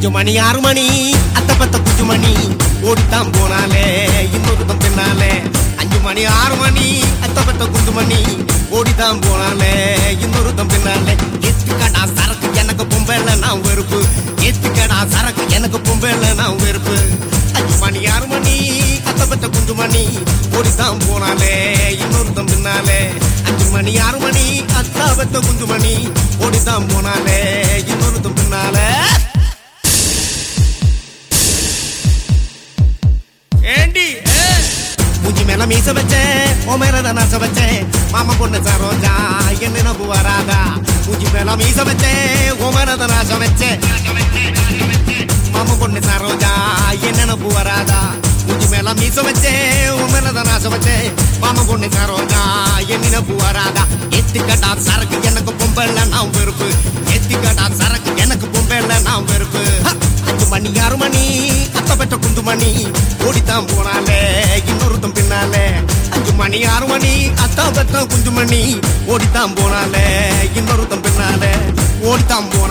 அஞ்சு மணி ஆறு மணி அத்த பத்த குஞ்சு மணி ஓடித்தான் போனாலே இன்னொருத்தம் பின்னாலே அஞ்சு மணி ஆறு மணி அத்த பத்த குஞ்சு மணி ஓடித்தான் போனாலே இன்னொருத்தம் பின்னாலே எத்துக்கடா சரக்கு எனக்கு பொம்பேல நான் வெறுப்பு எத்துக்கடா சரக்கு எனக்கு பொம்பேல நான் வெறுப்பு அஞ்சு மணி ஆறு மணி அத்த பத்த குஞ்சு மணி ஓடித்தான் போனாலே இன்னொருத்தம் பின்னாலே அஞ்சு மணி ஆறு மணி அத்தா பத்த குஞ்சு மணி ஓடித்தான் போனாலே இன்னொருத்தம் பின்னாலே ஏண்டி மூஞ்சி மேல மீச வச்சேன் ஓ மேல நாச வச்சேன் மாமா பொண்ணு சரோஜா என்ன நம்பு வராதா மூஞ்சி மேல மீச வச்சேன் ஓ மேல நாச வச்சேன் மாமா பொண்ணு சரோஜா என்ன நம்பு வராதா மூஞ்சி மேல மீச வச்சேன் ஓ மேல நாச வச்சேன் மாமா பொண்ணு சரோஜா என்ன நம்பு வராதா எத்துக்கடா சரக்கு எனக்கு பொம்பல்ல நான் வெறுப்பு எத்துக்கடா சரக்கு எனக்கு பொம்பல்ல நான் வெறுப்பு ஹ! அஞ்சு மணி ஆறு மணி அத்த பெற்ற குண்டு மணி ஓடித்தான் போனாலே இன்னொருத்தம் பின்னாலே அஞ்சு மணி ஆறு மணி அத்தா பெற்ற குஞ்சு மணி ஓடித்தான் போனாலே இன்னொருத்தம் பின்னாலே ஓடித்தான் போ